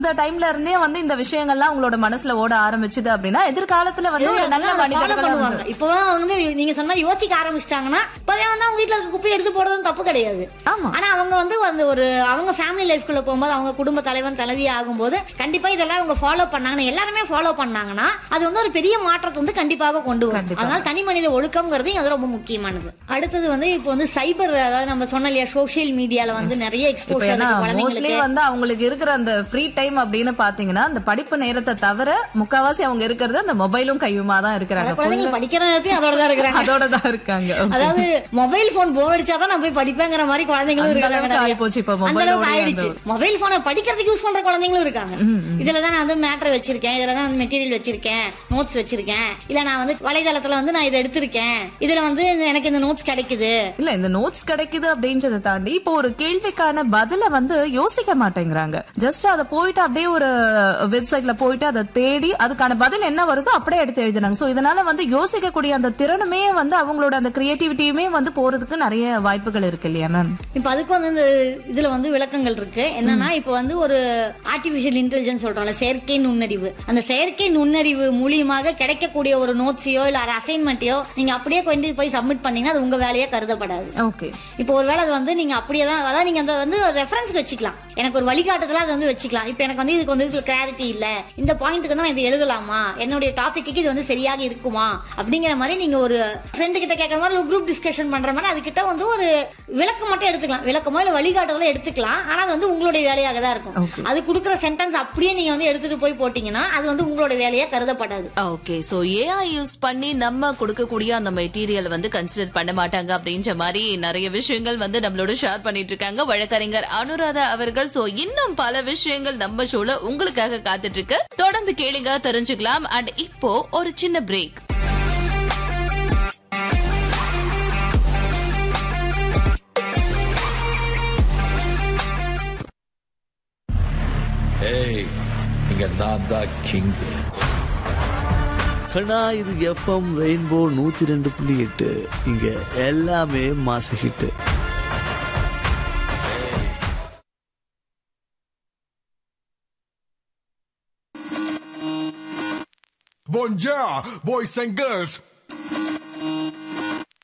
இந்த டைம்ல இருந்தே வந்து இந்த விஷயங்கள்லாம் உங்களோட மனசுல ஓட ஆரம்பிச்சுது அப்படின்னா எதிர்காலத்துல வந்து ஒரு நல்ல follow மனிதர்களா பண்ணுவாங்க வந்து இப்போ வந்து நீங்க சொன்ன மாதிரி யோசிக்க ஆரம்பிச்சிட்டாங்கன்னா இப்பவே வந்து அவங்க வீட்ல இருக்க குப்பையை எடுத்து போடுறதும் தப்பு கிடையாது ஆமா ஆனா அவங்க வந்து அந்த ஒரு அவங்க ஃபேமிலி லைஃப்குள்ள போகும்போது அவங்க குடும்ப தலைவன் தலைவி ஆகும்போது கண்டிப்பா இதெல்லாம் அவங்க ஃபாலோ பண்ணாங்கன்னா எல்லாருமே ஃபாலோ பண்ணாங்கன்னா அது வந்து ஒரு பெரிய மாற்றத்தை வந்து கண்டிப்பாக கொண்டு வரும் கண்டிப்பா. அதனால தனி மனித ஒழுக்கம்ங்கிறது அது ரொம்ப முக்கியமானது அடுத்தது வந்து இப்போ வந்து சைபர் அதாவது நம்ம சொன்ன இல்லையா சோஷியல் மீடியால வந்து நிறைய இப்ப எக்ஸ்போஷர் ஏன்னா மோஸ்ட்லி குழந்தைங்களுக்கு வந்து அவங்களுக்கு இருக்கிற அந்த ஃப்ரீ டைம் அப்படின்னு பாத்தீங்கன்னா அந்த படிப்பு நேரத்தை தவிர முக்காவாசி அவங்க இருக்கிறது அந்த மொபைலும் கையுமா தான் இருக்கிறாங்க குழந்தைங்க படிக்கிற நேரத்தையும் அதோட தான் இருக்கிறாங்க அதோட தான் இருக்காங்க அதாவது மொபைல் போன் போர் அடிச்சாதான் நான் போய் படிப்பேங்கிற மாதிரி குழந்தைங்களும் அந்த இருக்காங்க அளவுக்கு நிறைய. ஆயிப்போச்சு இப்ப அந்த மொபைல் அளவுக்கு ஆயிடுச்சு மொபைல் போனை படிக்கிறதுக்கு யூஸ் பண்ற குழந்தைங்களும் இருக்காங்க இதுல தான் நான் வந்து மேட்டர் வச்சிருக்கேன் இதுல தான் வந்து மெட்டீரியல் வச்சிருக்கேன் நோட்ஸ் வச்சிருக்கேன் இல்ல நான் வந்து வலைதளத்துல வந்து நான் இதை எடுத்திருக்கேன் இதுல வந்து எனக்கு இந்த நோட்ஸ் கிடைக்குது இல்ல இந்த நோட்ஸ் கிடைக்குது அப்படின்றத தாண்டி இப்போ ஒரு கேள்விக்கான பதில வந்து யோசிக்க மாட்டேங்கிறாங்க ஜஸ்ட் அதை போயிட்டு அப்படியே ஒரு வெப்சைட்ல போயிட்டு அதை தேடி அதுக்கான பதில் என்ன வருதோ அப்படியே எடுத்து எழுதுனாங்க சோ இதனால வந்து யோசிக்கக்கூடிய அந்த திறனுமே வந்து அவங்களோட அந்த கிரியேட்டிவிட்டியுமே வந்து போறதுக்கு நிறைய வாய்ப்புகள் இருக்கு இல்லையா மேம் இப்ப அதுக்கு வந்து இந்த இதுல வந்து விளக்கங்கள் இருக்கு என்னன்னா இப்ப வந்து ஒரு ஆர்டிபிஷியல் இன்டெலிஜென்ஸ் சொல்றோம்ல செயற்கை நுண்ணறிவு அந்த செயற்கை நுண்ணறிவு மூலியமாக கிடைக்கக்கூடிய ஒரு நோட்ஸையோ இல்ல ஒரு அசைன்மெண்ட்டையோ நீங்க அப்படியே கொண்டு போய் சப்மிட் பண்ணீங்கன்னா அது உங்க வேலையா கருதப்படாது ஓகே இப்போ ஒருவேளை அது வந்து நீங்க அப்படியே தான் அதாவது நீங்க அந்த வந்து ரெஃபரன்ஸ் வச்சுக்கலாம் எனக்கு ஒரு வழிகாட்டுதலா அது வந்து வச்சுக்கலாம் இப்போ எனக்கு வந்து இதுக்கு வந்து இதுல கிளாரிட்டி இல்ல இந்த பாயிண்ட்டுக்கு வந்து நான் இது எழுதலாமா என்னுடைய டாபிக்கு இது வந்து சரியாக இருக்குமா அப்படிங்கிற மாதிரி நீங்க ஒரு ஃப்ரெண்டு கிட்ட கேட்கற மாதிரி ஒரு குரூப் டிஸ்கஷன் பண்ற மாதிரி அதுகிட்ட வந்து ஒரு விளக்கம் மட்டும் எடுத்துக்கலாம் விளக்கமோ இல்ல வழிகாட்டுதலோ எடுத்துக்கலாம் ஆனா அது வந்து உங்களுடைய வேலையாக தான் Okay. இருக்கும் அது கொடுக்குற சென்டென்ஸ் அப்படியே நீங்க வந்து எடுத்துட்டு போய் போட்டீங்கன்னா அது வந்து உங்களுடைய வேலையா கருதப்படாது ஓகே சோ ஏஐ யூஸ் பண்ணி நம்ம கொடுக்கக்கூடிய அந்த மெட்டீரியல் வந்து கன்சிடர் பண்ண மாட்டாங்க அப்படின்ற மாதிரி நிறைய விஷயங்கள் வந்து நம்மளோட ஷேர் பண்ணிட்டு இருக்காங்க வழக்கறிஞர் அனுராதா அவர்கள் சோ இன்னும் பல விஷயங்கள் நம்ம ஷோல உங்களுக்காக காத்துட்டு இருக்கு தொடர்ந்து கேளுங்க தெரிஞ்சுக்கலாம் அண்ட் இப்போ ஒரு சின்ன பிரேக் ஏய் இங்க நான் தான் கிங் கண்ணா இது எஃப்எம் ரெயின்போ நூத்தி ரெண்டு புள்ளி எட்டு இங்க எல்லாமே மாச hit Bonjour, boys and girls.